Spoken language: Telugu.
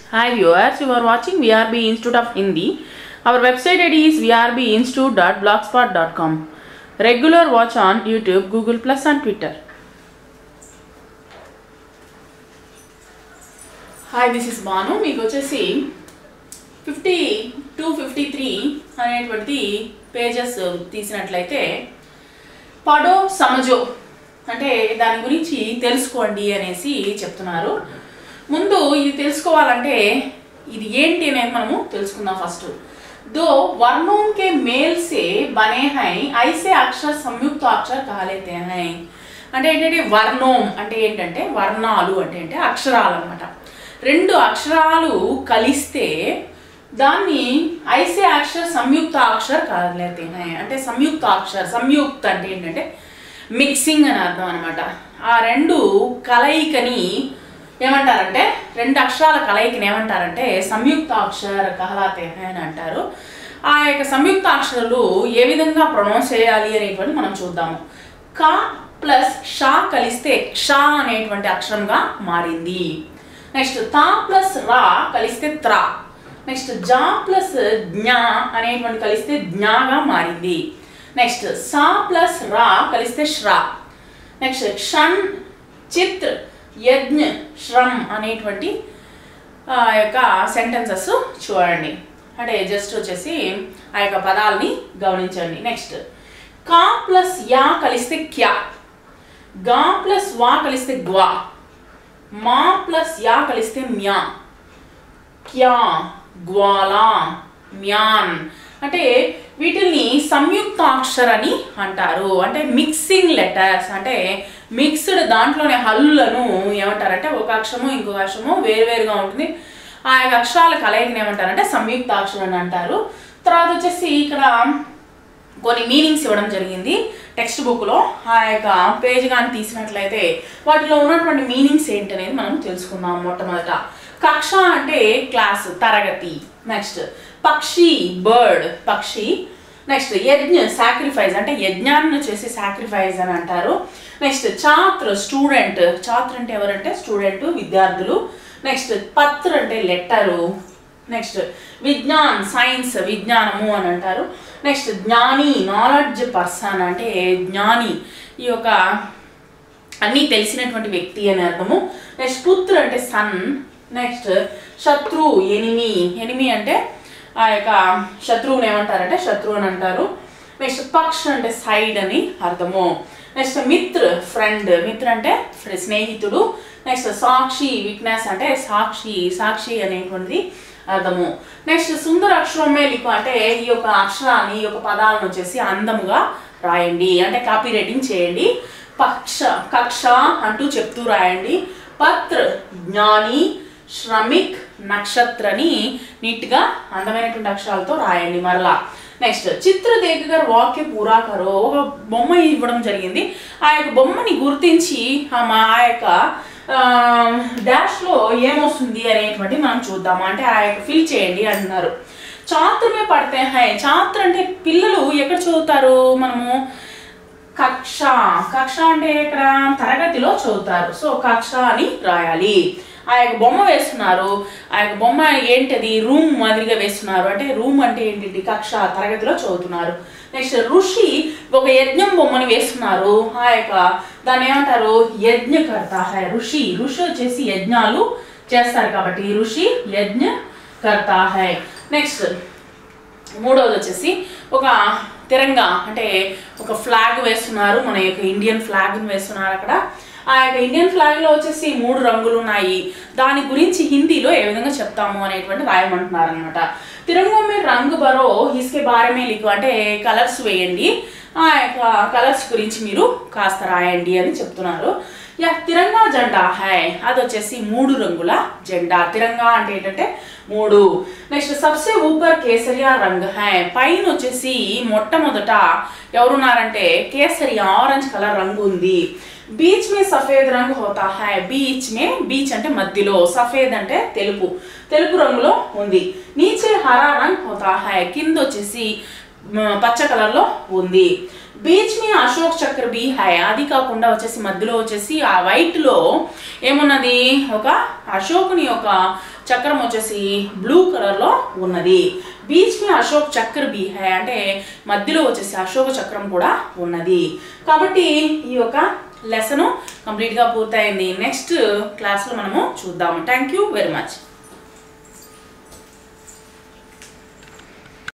Hi viewers, you are watching VRB Institute of Hindi. Our website ID is vrbinstitute.blogspot.com. Regular watch on YouTube, Google Plus and Twitter. Hi this is Banu మీకు వచ్చేసి ఫిఫ్టీ టూ ఫిఫ్టీ త్రీ అనేటువంటిది పేజెస్ తీసినట్లయితే పడో సమజో అంటే దాని గురించి తెలుసుకోండి అనేసి చెప్తున్నారు ముందు ఇది తెలుసుకోవాలంటే ఇది ఏంటి అనేది మనము తెలుసుకుందాం ఫస్ట్ దో वर्णों के मेल से बने हैं ऐसे अक्षर संयुक्त अक्षर कहा लेते हैं అంటే ఏంటంటే వర్ణం అంటే ఏంటంటే వర్ణాలు అంటే అంటే అక్షరాలు అన్నమాట రెండు అక్షరాలు కలిస్తే దాన్ని ఐసే అక్షర్ సంయుక్త అక్షర్ కాలేతే అంటే సంయుక్త అక్షర్ సంయుక్త అంటే ఏంటంటే మిక్సింగ్ అని అర్థం అనమాట ఆ రెండు కలయికని ఏమంటారంటే రెండు అక్షరాల కలయికని ఏమంటారంటే సంయుక్త అక్షర కహలాతే అని అంటారు ఆ యొక్క సంయుక్త అక్షరాలు ఏ విధంగా ప్రొనౌన్స్ చేయాలి అనేటువంటి మనం చూద్దాము క ప్లస్ షా కలిస్తే క్ష అనేటువంటి అక్షరంగా మారింది నెక్స్ట్ తా ప్లస్ రా కలిస్తే త్రా నెక్స్ట్ జా ప్లస్ జ్ఞా అనేటువంటి కలిస్తే జ్ఞాగా మారింది నెక్స్ట్ సా ప్లస్ రా కలిస్తే శ్రా నెక్స్ట్ క్షణ్ చిత్ యజ్ఞ శ్రమ్ అనేటువంటి ఆ యొక్క సెంటెన్సెస్ చూడండి అంటే జస్ట్ వచ్చేసి ఆ యొక్క పదాలని గమనించండి నెక్స్ట్ కా ప్లస్ యా కలిస్తే క్యా గా ప్లస్ వా కలిస్తే గ్వా మా ప్లస్ యా కలిస్తే మ్యా క్యా గ్వాలా మ్యాన్ అంటే వీటిల్ని సంయుక్తాక్షర్ అని అంటారు అంటే మిక్సింగ్ లెటర్స్ అంటే మిక్స్డ్ దాంట్లోనే హల్లులను ఏమంటారంటే ఒక అక్షరము ఇంకొక అక్షరము వేరువేరుగా ఉంటుంది ఆ యొక్క అక్షరాల కలయికని ఏమంటారంటే సంయుక్తాక్షరం అని అంటారు తర్వాత వచ్చేసి ఇక్కడ కొన్ని మీనింగ్స్ ఇవ్వడం జరిగింది టెక్స్ట్ బుక్లో ఆ యొక్క పేజ్ కానీ తీసినట్లయితే వాటిలో ఉన్నటువంటి మీనింగ్స్ ఏంటనేది మనం తెలుసుకుందాం మొట్టమొదట కక్ష అంటే క్లాస్ తరగతి నెక్స్ట్ పక్షి బర్డ్ పక్షి నెక్స్ట్ యజ్ఞ సాక్రిఫైస్ అంటే యజ్ఞాన్ని చేసి సాక్రిఫైస్ అని అంటారు నెక్స్ట్ ఛాత్ర స్టూడెంట్ ఛాత్ర అంటే ఎవరంటే స్టూడెంట్ విద్యార్థులు నెక్స్ట్ పత్ర అంటే లెటరు నెక్స్ట్ విజ్ఞాన్ సైన్స్ విజ్ఞానము అని అంటారు నెక్స్ట్ జ్ఞాని నాలెడ్జ్ పర్సన్ అంటే జ్ఞాని ఈ యొక్క అన్నీ తెలిసినటువంటి వ్యక్తి అని అర్థము నెక్స్ట్ పుత్ర అంటే సన్ నెక్స్ట్ శత్రు ఎనిమి ఎనిమి అంటే ఆ యొక్క శత్రువుని ఏమంటారంటే శత్రువు అని అంటారు నెక్స్ట్ పక్ష అంటే సైడ్ అని అర్థము నెక్స్ట్ మిత్ర ఫ్రెండ్ మిత్ర అంటే స్నేహితుడు నెక్స్ట్ సాక్షి విట్నెస్ అంటే సాక్షి సాక్షి అనేటువంటిది అర్థము నెక్స్ట్ సుందర అక్షరమే లిఖు అంటే ఈ యొక్క అక్షరాన్ని ఈ యొక్క పదాలను వచ్చేసి అందముగా రాయండి అంటే కాపీ రైటింగ్ చేయండి పక్ష కక్ష అంటూ చెప్తూ రాయండి పత్ర జ్ఞాని శ్రమిక్ నక్షత్రని నీట్గా అందమైనటువంటి అక్షరాలతో రాయండి మరలా నెక్స్ట్ చిత్ర గారు వాక్య పూరాకరో ఒక బొమ్మ ఇవ్వడం జరిగింది ఆ యొక్క బొమ్మని గుర్తించి ఆ మా ఆ యొక్క డాష్లో ఏమొస్తుంది అనేటువంటి మనం చూద్దాము అంటే ఆ యొక్క ఫిల్ చేయండి అంటున్నారు ఛాత్రమే పడితే హై ఛాత్ర అంటే పిల్లలు ఎక్కడ చదువుతారు మనము కక్ష కక్ష అంటే ఇక్కడ తరగతిలో చదువుతారు సో కక్ష అని రాయాలి ఆ యొక్క బొమ్మ వేస్తున్నారు ఆ యొక్క బొమ్మ ఏంటది రూమ్ మాదిరిగా వేస్తున్నారు అంటే రూమ్ అంటే ఏంటి కక్ష తరగతిలో చదువుతున్నారు నెక్స్ట్ ఋషి ఒక యజ్ఞం బొమ్మని వేస్తున్నారు ఆ యొక్క దాన్ని ఏమంటారు యజ్ఞకర్త హై ఋషి ఋషి వచ్చేసి యజ్ఞాలు చేస్తారు కాబట్టి ఋషి యజ్ఞకర్త హై నెక్స్ట్ మూడవది వచ్చేసి ఒక తిరంగా అంటే ఒక ఫ్లాగ్ వేస్తున్నారు మన యొక్క ఇండియన్ ఫ్లాగ్ని వేస్తున్నారు అక్కడ ఆ యొక్క ఇండియన్ ఫ్లాగ్లో వచ్చేసి మూడు రంగులు ఉన్నాయి దాని గురించి హిందీలో ఏ విధంగా చెప్తాము అనేటువంటి రాయమంటున్నారు అనమాట తిరంగో మీరు రంగు బరో ఇసుకే బారమే లిఖు అంటే కలర్స్ వేయండి ఆ యొక్క కలర్స్ గురించి మీరు కాస్త రాయండి అని చెప్తున్నారు యా తిరంగా జెండా హై అది వచ్చేసి మూడు రంగుల జెండా తిరంగా అంటే ఏంటంటే మూడు నెక్స్ట్ సబ్సే ఊపర్ కేసరియా రంగ్ హై పైన వచ్చేసి మొట్టమొదట ఎవరున్నారంటే కేసరి ఆరెంజ్ కలర్ రంగు ఉంది బీచ్ మే సఫేద్ రంగు హోతా హై బీచ్ మే బీచ్ అంటే మధ్యలో సఫేద్ అంటే తెలుపు తెలుపు రంగులో ఉంది నీచే హరా రంగ్ హోతా హై కింద వచ్చేసి పచ్చ కలర్లో ఉంది బీచ్ మీ అశోక్ చక్ర బీ హై అది కాకుండా వచ్చేసి మధ్యలో వచ్చేసి ఆ వైట్లో ఏమున్నది ఒక అశోకుని యొక్క చక్రం వచ్చేసి బ్లూ కలర్లో ఉన్నది బీచ్ మీ అశోక్ చక్ర బీ హై అంటే మధ్యలో వచ్చేసి అశోక చక్రం కూడా ఉన్నది కాబట్టి ఈ యొక్క లెసన్ కంప్లీట్గా పూర్తయింది నెక్స్ట్ క్లాస్లో మనము చూద్దాము థ్యాంక్ యూ వెరీ మచ్